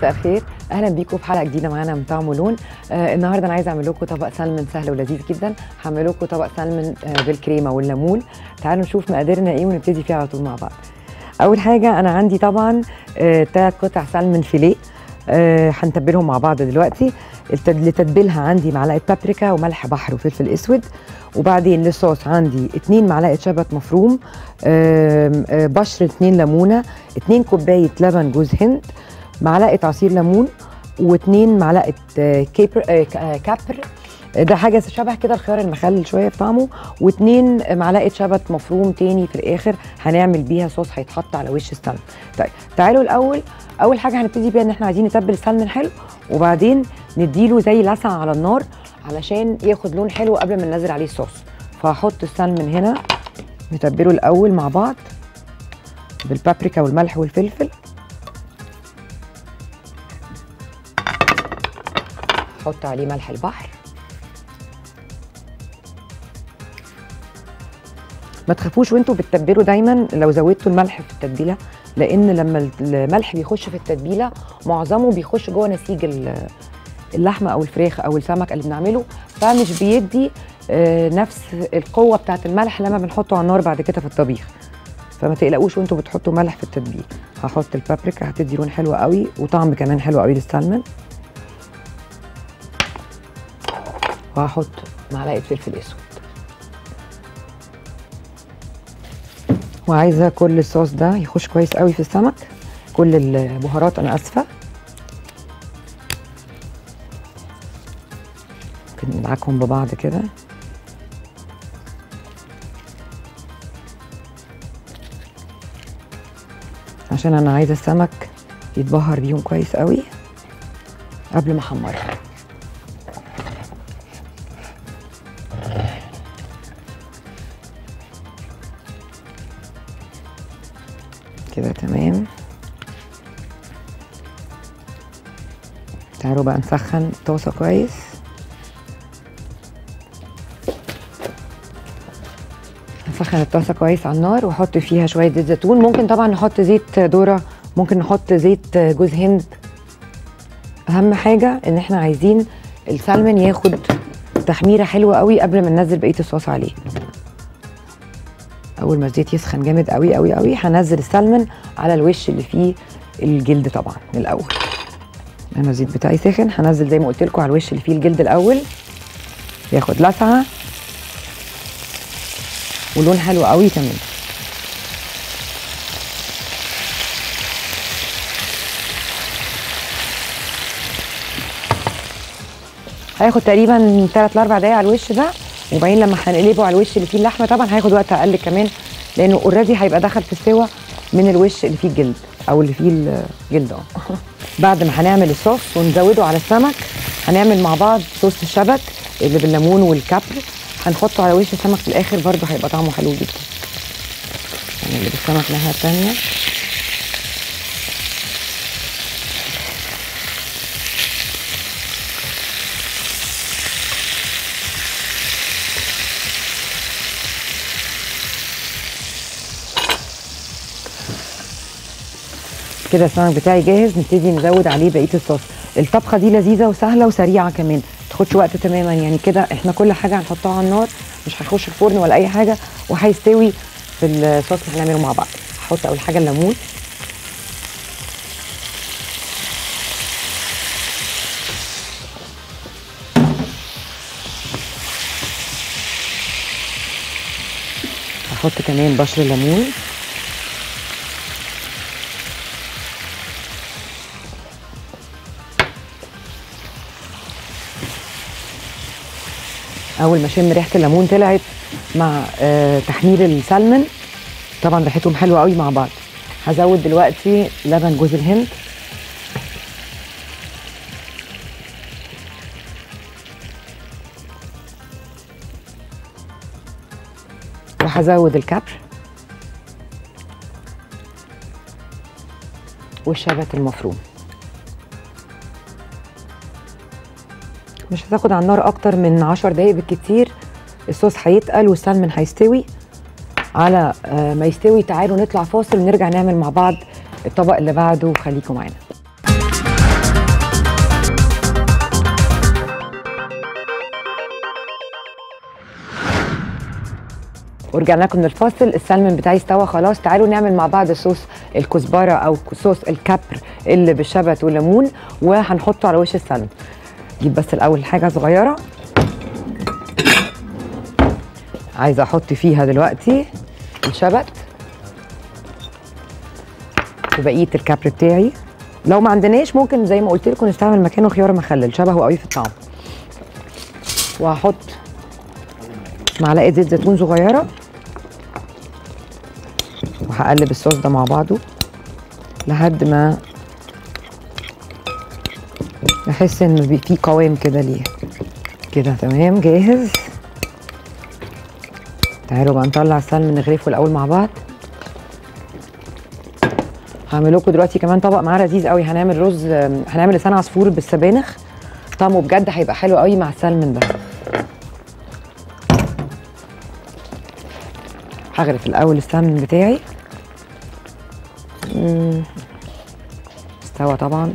مساء الخير اهلا بيكم في حلقه جديده معانا من طعم ولون آه النهارده انا عايزه اعمل لكم طبق سلمون سهل ولذيذ جدا هعمل لكم طبق سلمون آه بالكريمه والليمون تعالوا نشوف مقاديرنا ايه ونبتدي فيه على طول مع بعض اول حاجه انا عندي طبعا ثلاث آه قطع سلمون فيليه آه هنتبلهم مع بعض دلوقتي التد- لتتبيلها عندي معلقه بابريكا وملح بحر وفلفل اسود وبعدين للصوص عندي اتنين معلقه شبت مفروم آم، آه، بشر اتنين ليمونه اتنين كوبايه لبن جوز هند معلقه عصير ليمون واتنين معلقه آه، كيبر آه، ك- آه، كابر آه، ده حاجه شبه كده الخيار المخلل شويه في طعمه واتنين معلقه شبت مفروم تاني في الاخر هنعمل بيها صوص هيتحط على وش السلمون طيب تعالوا الاول اول حاجه هنبتدي بيها ان احنا عايزين نتبل السلمون حلو وبعدين نديله زي لسعه على النار علشان ياخد لون حلو قبل ما ننزل عليه الصوص فهحط السلمون هنا نتبله الاول مع بعض بالبابريكا والملح والفلفل احط عليه ملح البحر ما تخافوش وانتوا بتتبلوا دايما لو زودتوا الملح في التتبيله لان لما الملح بيخش في التتبيله معظمه بيخش جوه نسيج ال- اللحمه او الفراخ او السمك اللي بنعمله فمش بيدي آه، نفس القوه بتاعت الملح لما بنحطه على النار بعد كده في الطبيخ فما تقلقوش وانتوا بتحطوا ملح في التتبيل هحط البابريكا هتدي لون حلو قوي وطعم كمان حلو قوي للسلمون وهحط معلقه فلفل اسود وعايزه كل الصوص ده يخش كويس قوي في السمك كل البهارات انا اسفه ممكن ندعكهم ببعض كده عشان انا عايزه السمك يتبهر بيهم كويس قوي قبل ما احمره كده تمام تعالوا بقى نسخن الطاسه كويس نسخن الطاسه كويس على النار واحط فيها شويه زيت زيتون ممكن طبعا نحط زيت ذره ممكن نحط زيت جوز هند اهم حاجه ان احنا عايزين السلمون ياخد تحميره حلوه قوي قبل ما ننزل بقيه الصوص عليه اول ما الزيت يسخن جامد قوي قوي قوي هنزل السلمون على الوش اللي فيه الجلد طبعا من الاول انا الزيت بتاعي سخن هنزل زي ما قلت لكم على الوش اللي فيه الجلد الاول ياخد لسعه ولون حلو قوي كمان هياخد تقريبا 3 ل 4 دقايق على الوش ده وبعدين لما هنقلبه على الوش اللي فيه اللحمه طبعا هياخد وقت اقل كمان لانه اوريدي هيبقى دخل في السوا من الوش اللي فيه الجلد او اللي فيه الجلد اه بعد ما هنعمل الصوص ونزوده على السمك هنعمل مع بعض صوص الشبت اللي بالليمون والكابر هنحطه على وش السمك في الاخر برضه هيبقى طعمه حلو جدا هنقلب السمك الناحيه التانيه كده السمك بتاعي جاهز نبتدي نزود عليه بقيه الصوص الطبخه دي لذيذه وسهله وسريعه كمان تاخدش وقت تماما يعني كده احنا كل حاجه هنحطها على النار مش هيخش الفرن ولا اي حاجه وهيستوي في الصوص اللي هنعمله مع بعض هحط اول حاجه الليمون هحط كمان بشر الليمون اول ما اشم ريحه الليمون طلعت مع آه تحمير السلمون طبعا ريحتهم حلوه قوي مع بعض هزود دلوقتي لبن جوز الهند وهزود الكبر والشبت المفروم مش هتاخد على النار اكتر من 10 دقايق بالكتير الصوص هيتقل والسلمون هيستوي على آه، ما يستوي تعالوا نطلع فاصل ونرجع نعمل مع بعض الطبق اللي بعده خليكم معانا ورجعنا لكم من الفاصل السلمون بتاعي استوى خلاص تعالوا نعمل مع بعض صوص الكزبره او صوص الكابر اللي بالشبت والليمون وهنحطه على وش السلمون جيب بس الاول حاجه صغيره عايزه احط فيها دلوقتي الشبت وبقيه الكابر بتاعي لو ما عندناش ممكن زي ما قلت لكم نستعمل مكانه خيار مخلل شبهه قوي في الطعم وهحط معلقه زيت زيتون صغيره وهقلب الصوص ده مع بعضه لحد ما احس ان بي- في قوام كده ليه كده تمام جاهز تعالوا بقى نطلع السلمون نغرفه الاول مع بعض هعمل لكم دلوقتي كمان طبق معاه لذيذ قوي هنعمل رز هنعمل لسان عصفور بالسبانخ طعمه بجد هيبقى حلو قوي مع السلمون ده هغرف الاول السمن بتاعي مم. استوى طبعا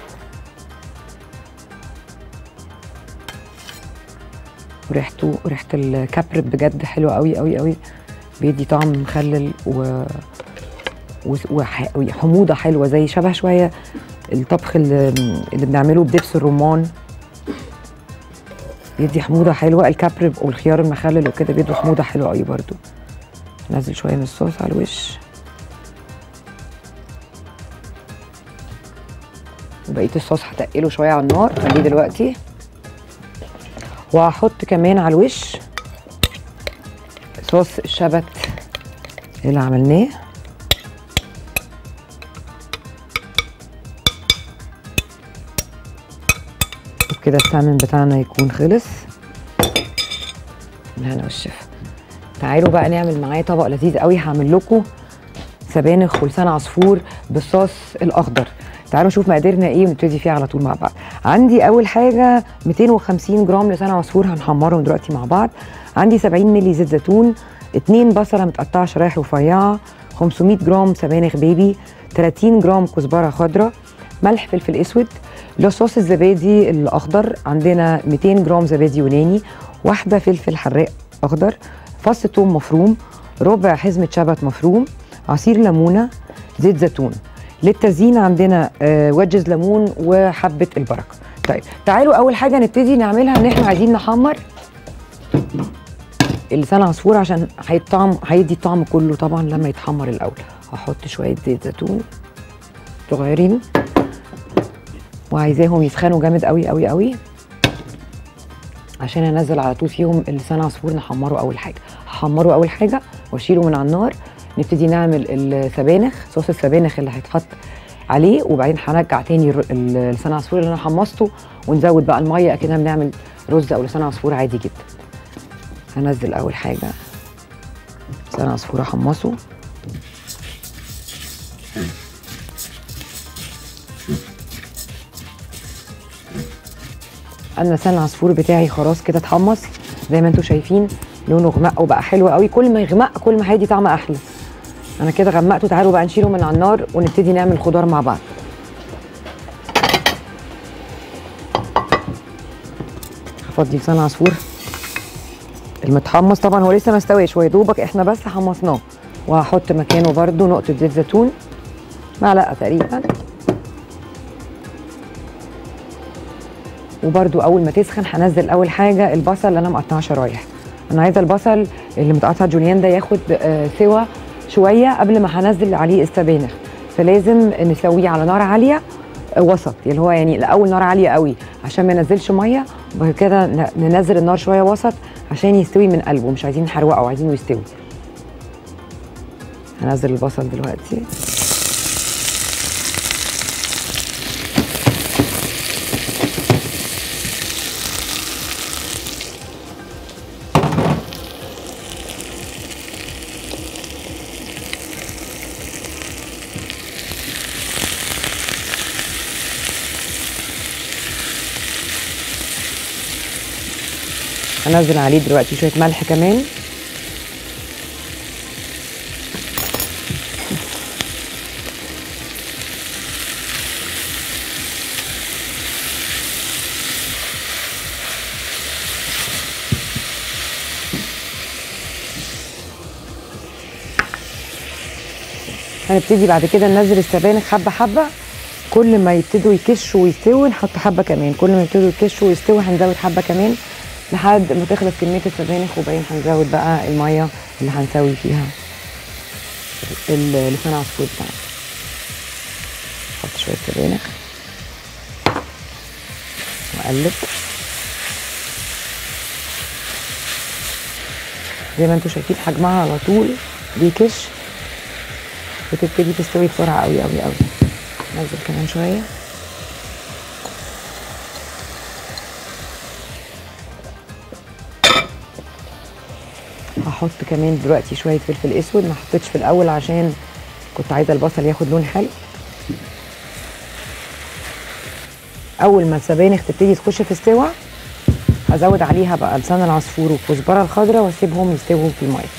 وريحته ريحه الكابر بجد حلوه قوي قوي قوي بيدي طعم مخلل و وس- وح- وحموضه حلوه زي شبه شويه الطبخ اللي, اللي بنعمله بدبس الرمان بيدي حموضه حلوه الكابر والخيار المخلل وكده بيدوا حموضه حلوه قوي برضو نزل شويه من الصوص على الوش وبقيه الصوص هتقله شويه على النار خليه دلوقتي وهحط كمان على الوش صوص الشبت اللي عملناه وبكده السمن بتاعنا يكون خلص بالهنا والشفا تعالوا بقى نعمل معاه طبق لذيذ قوي هعمل لكم سبانخ ولسان عصفور بالصوص الاخضر تعالوا نشوف مقاديرنا ايه ونبتدي فيها على طول مع بعض عندي اول حاجه 250 جرام لسان عصفور هنحمرهم دلوقتي مع بعض عندي 70 مللي زيت زيتون 2 بصله متقطعه شرايح رفيعه 500 جرام سبانخ بيبي 30 جرام كزبره خضراء ملح فلفل اسود لصوص الزبادي الاخضر عندنا 200 جرام زبادي يوناني واحده فلفل حراق اخضر فص ثوم مفروم ربع حزمه شبت مفروم عصير ليمونه زيت زيتون للتزيين عندنا آه، وجز ليمون وحبه البركه طيب تعالوا اول حاجه نبتدي نعملها ان احنا عايزين نحمر اللسان عصفور عشان هيطعم هيدي الطعم كله طبعا لما يتحمر الاول هحط شويه زيت زيتون صغيرين وعايزاهم يسخنوا جامد قوي قوي قوي عشان انزل على طول فيهم اللسان عصفور نحمره اول حاجه هحمره اول حاجه واشيله من على النار نبتدي نعمل السبانخ صوص السبانخ اللي هيتحط عليه وبعدين هنرجع تاني الر- ال- لسان عصفور اللي انا حمصته ونزود بقى الميه اكننا بنعمل رز او لسان عصفور عادي جدا هنزل اول حاجه لسان عصفور احمصه انا لسان العصفور بتاعي خلاص كده اتحمص زي ما انتم شايفين لونه غمق وبقى حلو قوي كل ما يغمق كل ما هيدي طعم احلى انا كده غمقته تعالوا بقى نشيله من على النار ونبتدي نعمل الخضار مع بعض هفضي لسان عصفور المتحمص طبعا هو لسه ما استويش هو يا دوبك احنا بس حمصناه وهحط مكانه برده نقطه زيت زيتون معلقه تقريبا وبرده اول ما تسخن هنزل اول حاجه البصل اللي انا مقطعه شرايح انا عايزه البصل اللي متقطع جوليان ده ياخد آه، سوا شويه قبل ما هنزل عليه السبانخ فلازم نسويه على نار عاليه آه، وسط اللي هو يعني الاول نار عاليه قوي عشان ما ينزلش ميه وبعد كده ن- ننزل النار شويه وسط عشان يستوي من قلبه مش عايزين نحرقه عايزينه يستوي هنزل البصل دلوقتي هنزل عليه دلوقتي شويه ملح كمان هنبتدي بعد كده ننزل السبانخ حبه حبه كل ما يبتدوا يكشوا ويستووا نحط حبه كمان كل ما يبتدوا يكشوا ويستووا هنزود حبه كمان لحد ما تخلص كميه السبانخ وبعدين هنزود بقى الميه اللي هنسوي فيها ال- لسان عصفور بتاعنا نحط شويه سبانخ واقلب زي ما انتم شايفين حجمها على طول بيكش بتبتدي تستوي بسرعه قوي قوي قوي نزل كمان شويه هحط كمان دلوقتي شويه فلفل اسود ما حطيتش في الاول عشان كنت عايزه البصل ياخد لون حلو اول ما السبانخ تبتدي تخش في السوا هزود عليها بقى لسان العصفور والكزبره الخضراء واسيبهم يستووا في الميه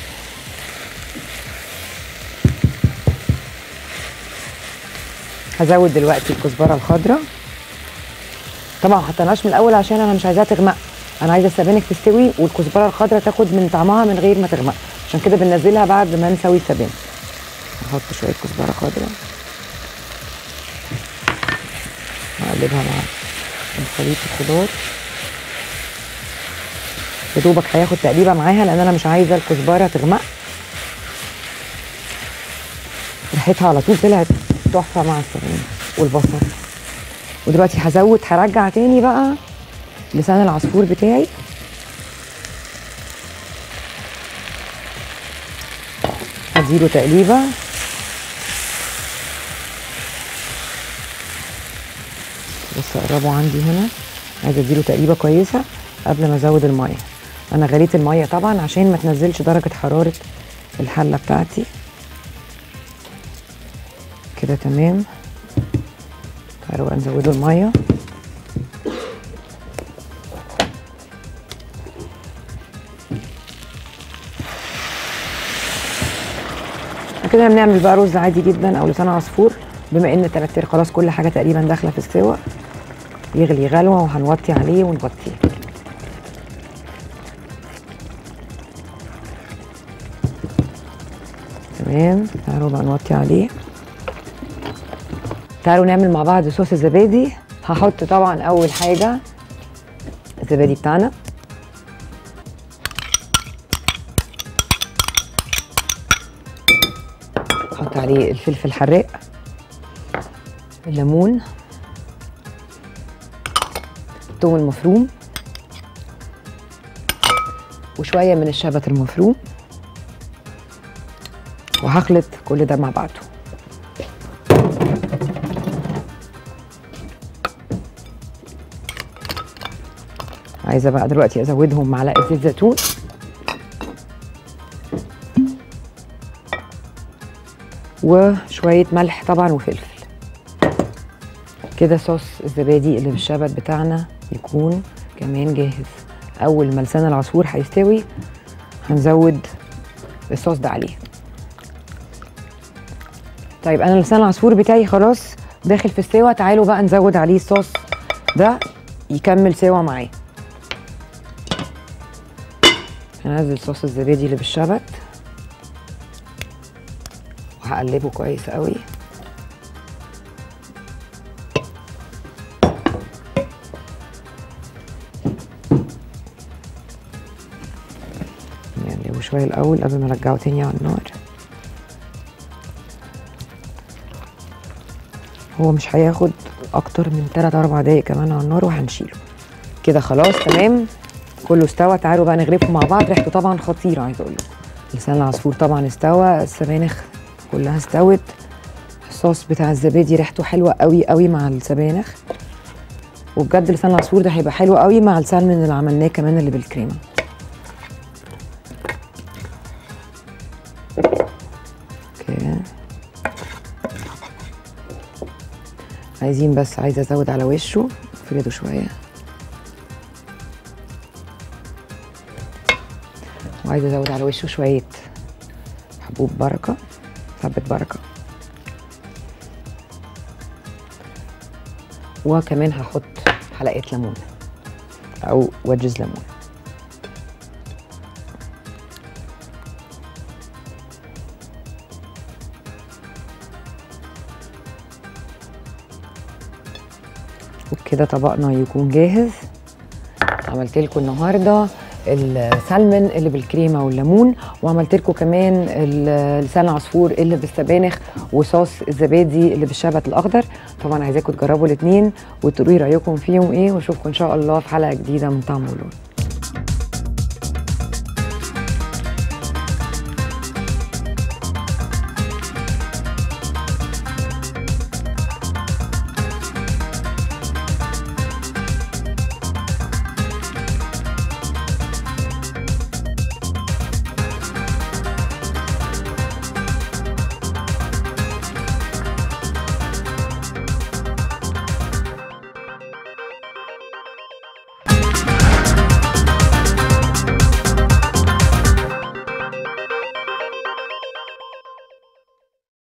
هزود دلوقتي الكزبره الخضراء طبعا ما حطيناش من الاول عشان انا مش عايزاها تغمق انا عايزه السبانخ تستوي والكزبره الخضراء تاخد من طعمها من غير ما تغمق عشان كده بننزلها بعد ما نسوي السبانخ نحط شويه كزبره خضراء نقلبها مع خليط الخضار يا دوبك هياخد تقليبه معاها لان انا مش عايزه الكزبره تغمق ريحتها على طول طلعت تحفه مع السبانخ والبصل ودلوقتي هزود هرجع تاني بقى لسان العصفور بتاعي هديله تقليبه بص قربوا عندي هنا عايزه اديله تقليبه كويسه قبل ما ازود الميه انا غليت الميه طبعا عشان ما تنزلش درجه حراره الحله بتاعتي كده تمام تعالوا بقى نزودوا الميه كده بنعمل بقى رز عادي جدا او لسان عصفور بما ان التلاتير خلاص كل حاجه تقريبا داخله في السوا يغلي غلوه وهنوطي عليه ونغطيه تمام تعالوا بقى نوطي عليه تعالوا نعمل مع بعض صوص الزبادي هحط طبعا اول حاجه الزبادي بتاعنا احط عليه الفلفل الحراق الليمون الثوم المفروم وشويه من الشبت المفروم وهخلط كل ده مع بعضه عايزه بقى دلوقتي ازودهم معلقه زيت زيتون وشويه ملح طبعا وفلفل كده صوص الزبادي اللي بالشبت بتاعنا يكون كمان جاهز اول ما لسان العصفور هيستوي هنزود الصوص ده عليه طيب انا لسان العصفور بتاعي خلاص داخل في السوا تعالوا بقى نزود عليه الصوص ده يكمل سوا معاه هنزل صوص الزبادي اللي بالشبت وهقلبه كويس قوي نقلبه شويه الاول قبل ما نرجعه تاني على النار هو مش هياخد اكتر من 3 4 دقايق كمان على النار وهنشيله كده خلاص تمام كله استوى تعالوا بقى نغرفه مع بعض ريحته طبعا خطيره عايزه اقول لكم لسان العصفور طبعا استوى السبانخ كلها استوت الصوص بتاع الزبادي ريحته حلوه قوي قوي مع السبانخ وبجد لسان العصفور ده هيبقى حلو قوي مع السلمون اللي عملناه كمان اللي بالكريمه اوكي عايزين بس عايزه ازود على وشه افرده شويه وعايزه ازود على وشه شويه حبوب بركه حبه بركه وكمان هحط حلقه ليمون او وجز ليمون وبكده طبقنا يكون جاهز عملت لكم النهارده السلمون اللي بالكريمه والليمون وعملت لكم كمان ال- لسان العصفور اللي بالسبانخ وصوص الزبادي اللي بالشبت الاخضر طبعا عايزاكم تجربوا الاثنين وتقولوا لي رايكم فيهم ايه واشوفكم ان شاء الله في حلقه جديده من طعم ولون